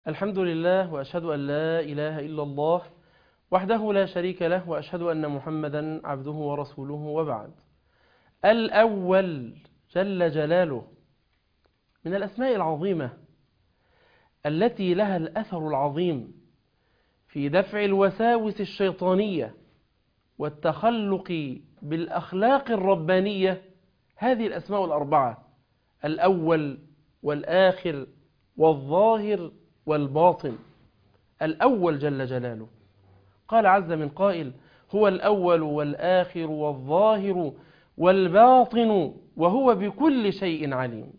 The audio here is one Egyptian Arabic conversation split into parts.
الحمد لله وأشهد أن لا إله إلا الله وحده لا شريك له وأشهد أن محمدا عبده ورسوله وبعد الأول جل جلاله من الأسماء العظيمة التي لها الأثر العظيم في دفع الوساوس الشيطانية والتخلق بالأخلاق الربانية هذه الأسماء الأربعة الأول والآخر والظاهر والباطن الأول جل جلاله قال عز من قائل هو الأول والآخر والظاهر والباطن وهو بكل شيء عليم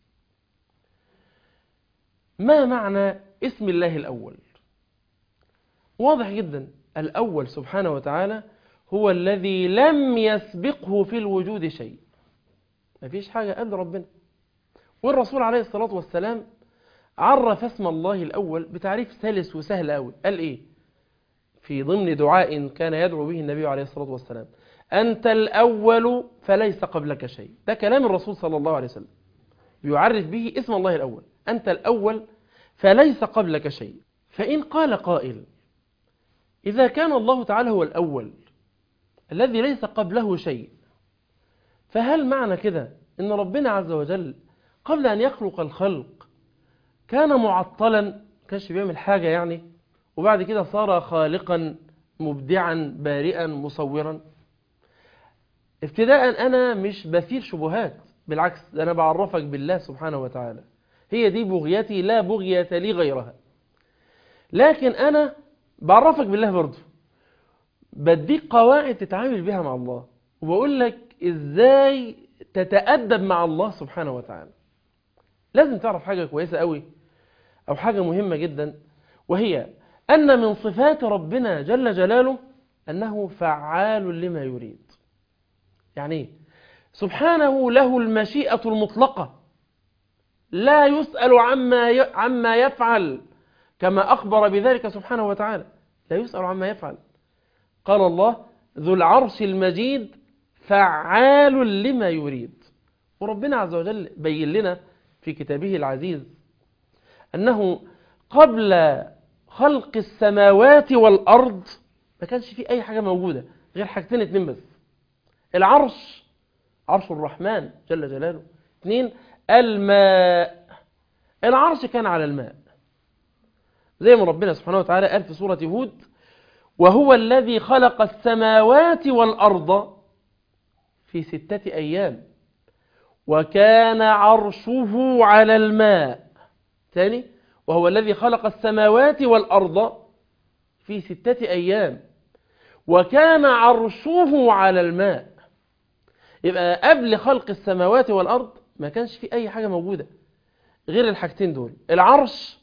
ما معنى اسم الله الأول واضح جدا الأول سبحانه وتعالى هو الذي لم يسبقه في الوجود شيء ما فيش حاجة قبل ربنا والرسول عليه الصلاة والسلام عرف اسم الله الأول بتعريف سلس وسهل أوي قال إيه في ضمن دعاء كان يدعو به النبي عليه الصلاة والسلام أنت الأول فليس قبلك شيء ده كلام الرسول صلى الله عليه وسلم يعرف به اسم الله الأول أنت الأول فليس قبلك شيء فإن قال قائل إذا كان الله تعالى هو الأول الذي ليس قبله شيء فهل معنى كده إن ربنا عز وجل قبل أن يخلق الخلق كان معطلا كانش بيعمل حاجة يعني وبعد كده صار خالقا مبدعا بارئا مصورا ابتداء أنا مش بثير شبهات بالعكس أنا بعرفك بالله سبحانه وتعالى هي دي بغيتي لا بغية لي غيرها لكن أنا بعرفك بالله برضه بديك قواعد تتعامل بها مع الله وبقول لك إزاي تتأدب مع الله سبحانه وتعالى لازم تعرف حاجة كويسة قوي أو حاجة مهمة جدا وهي أن من صفات ربنا جل جلاله أنه فعال لما يريد يعني إيه؟ سبحانه له المشيئة المطلقة لا يسأل عما عما يفعل كما أخبر بذلك سبحانه وتعالى لا يسأل عما يفعل قال الله ذو العرش المجيد فعال لما يريد وربنا عز وجل بين لنا في كتابه العزيز أنه قبل خلق السماوات والأرض ما كانش في أي حاجة موجودة غير حاجتين اتنين بس العرش عرش الرحمن جل جلاله اثنين الماء العرش كان على الماء زي ما ربنا سبحانه وتعالى قال في سورة هود وهو الذي خلق السماوات والأرض في ستة أيام وكان عرشه على الماء ثاني وهو الذي خلق السماوات والأرض في ستة أيام وكان عرشه على الماء يبقى قبل خلق السماوات والأرض ما كانش في أي حاجة موجودة غير الحاجتين دول العرش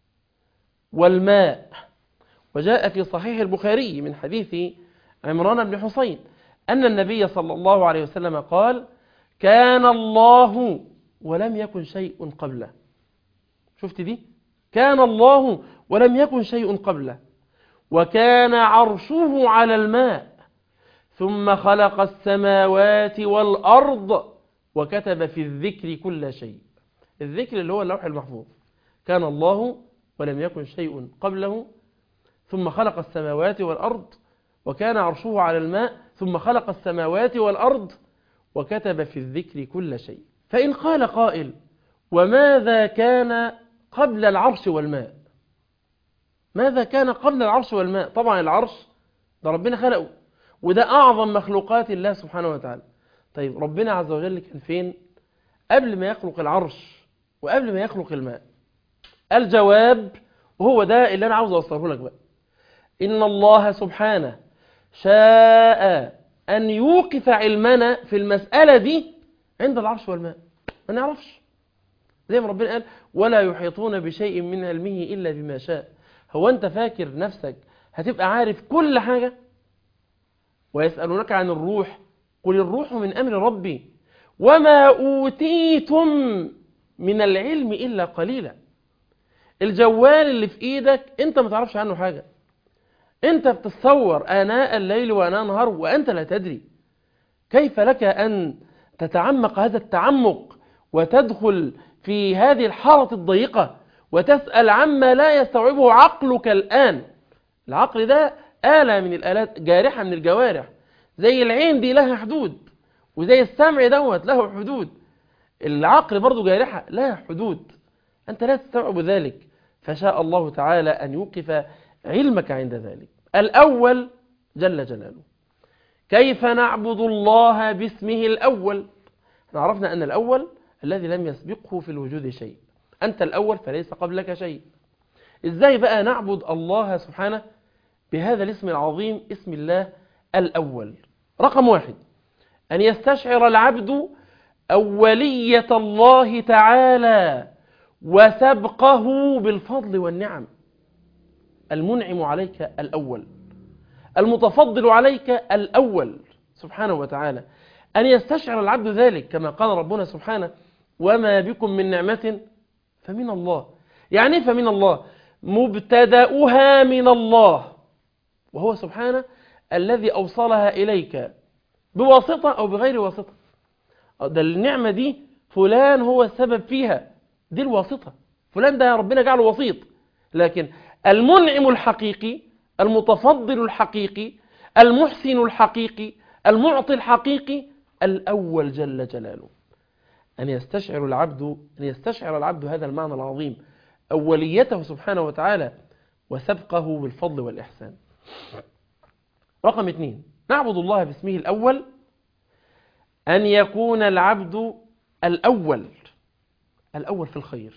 والماء وجاء في صحيح البخاري من حديث عمران بن حسين أن النبي صلى الله عليه وسلم قال كان الله ولم يكن شيء قبله شفت دي كان الله ولم يكن شيء قبله وكان عرشه على الماء ثم خلق السماوات والأرض وكتب في الذكر كل شيء الذكر اللي هو اللوح المحفوظ كان الله ولم يكن شيء قبله ثم خلق السماوات والأرض وكان عرشه على الماء ثم خلق السماوات والأرض وكتب في الذكر كل شيء فإن قال قائل وماذا كان قبل العرش والماء ماذا كان قبل العرش والماء طبعا العرش ده ربنا خلقه وده أعظم مخلوقات الله سبحانه وتعالى طيب ربنا عز وجل كان فين قبل ما يخلق العرش وقبل ما يخلق الماء الجواب وهو ده اللي أنا عاوز أوصله لك بقى إن الله سبحانه شاء أن يوقف علمنا في المسألة دي عند العرش والماء ما نعرفش زي ما ربنا قال ولا يحيطون بشيء من علمه إلا بما شاء هو أنت فاكر نفسك هتبقى عارف كل حاجة ويسألونك عن الروح قل الروح من أمر ربي وما أوتيتم من العلم إلا قليلا الجوال اللي في إيدك أنت ما تعرفش عنه حاجة أنت بتتصور آناء الليل وآناء النهار وأنت لا تدري كيف لك أن تتعمق هذا التعمق وتدخل في هذه الحارة الضيقة وتسأل عما لا يستوعبه عقلك الآن العقل ده آلة من الآلات جارحة من الجوارح زي العين دي لها حدود وزي السمع دوت له حدود العقل برضو جارحة لها حدود أنت لا تستوعب ذلك فشاء الله تعالى أن يوقف علمك عند ذلك الأول جل جلاله كيف نعبد الله باسمه الأول عرفنا أن الأول الذي لم يسبقه في الوجود شيء أنت الأول فليس قبلك شيء إزاي بقى نعبد الله سبحانه بهذا الاسم العظيم اسم الله الأول رقم واحد أن يستشعر العبد أولية الله تعالى وسبقه بالفضل والنعم المنعم عليك الأول المتفضل عليك الأول سبحانه وتعالى أن يستشعر العبد ذلك كما قال ربنا سبحانه وما بكم من نعمة فمن الله يعني فمن الله مبتدأها من الله وهو سبحانه الذي أوصلها إليك بواسطة أو بغير واسطة ده النعمة دي فلان هو السبب فيها دي الواسطة فلان ده ربنا جعله وسيط لكن المنعم الحقيقي المتفضل الحقيقي المحسن الحقيقي المعطي الحقيقي الأول جل جلاله أن يستشعر العبد أن يستشعر العبد هذا المعنى العظيم أوليته سبحانه وتعالى وسبقه بالفضل والإحسان رقم اثنين نعبد الله باسمه الأول أن يكون العبد الأول الأول في الخير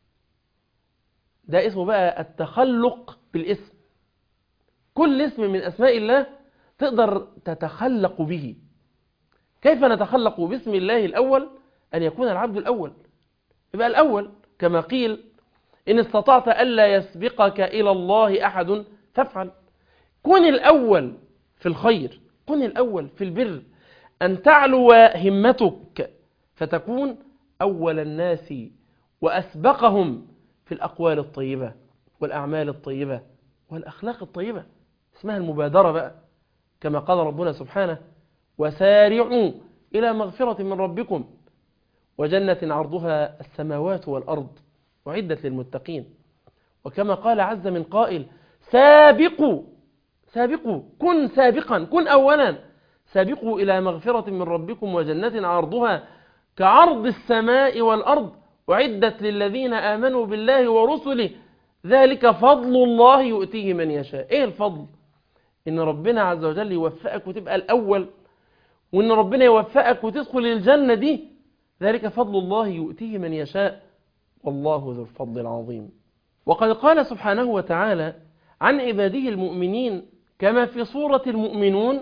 ده اسمه بقى التخلق بالاسم كل اسم من أسماء الله تقدر تتخلق به كيف نتخلق باسم الله الأول أن يكون العبد الأول يبقى الأول كما قيل إن استطعت ألا يسبقك إلى الله أحد فافعل كن الأول في الخير كن الأول في البر أن تعلو همتك فتكون أول الناس وأسبقهم في الأقوال الطيبة والأعمال الطيبة والأخلاق الطيبة اسمها المبادرة بقى كما قال ربنا سبحانه وسارعوا إلى مغفرة من ربكم وجنة عرضها السماوات والأرض وعدت للمتقين وكما قال عز من قائل سابقوا سابقوا كن سابقا كن أولا سابقوا إلى مغفرة من ربكم وجنة عرضها كعرض السماء والأرض وعدت للذين آمنوا بالله ورسله ذلك فضل الله يؤتيه من يشاء إيه الفضل؟ إن ربنا عز وجل يوفقك وتبقى الأول وإن ربنا يوفقك وتدخل الجنة دي ذلك فضل الله يؤتيه من يشاء والله ذو الفضل العظيم وقد قال سبحانه وتعالى عن عباده المؤمنين كما في سورة المؤمنون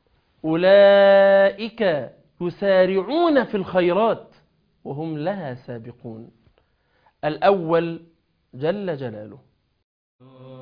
أولئك يسارعون في الخيرات وهم لها سابقون الأول جل جلاله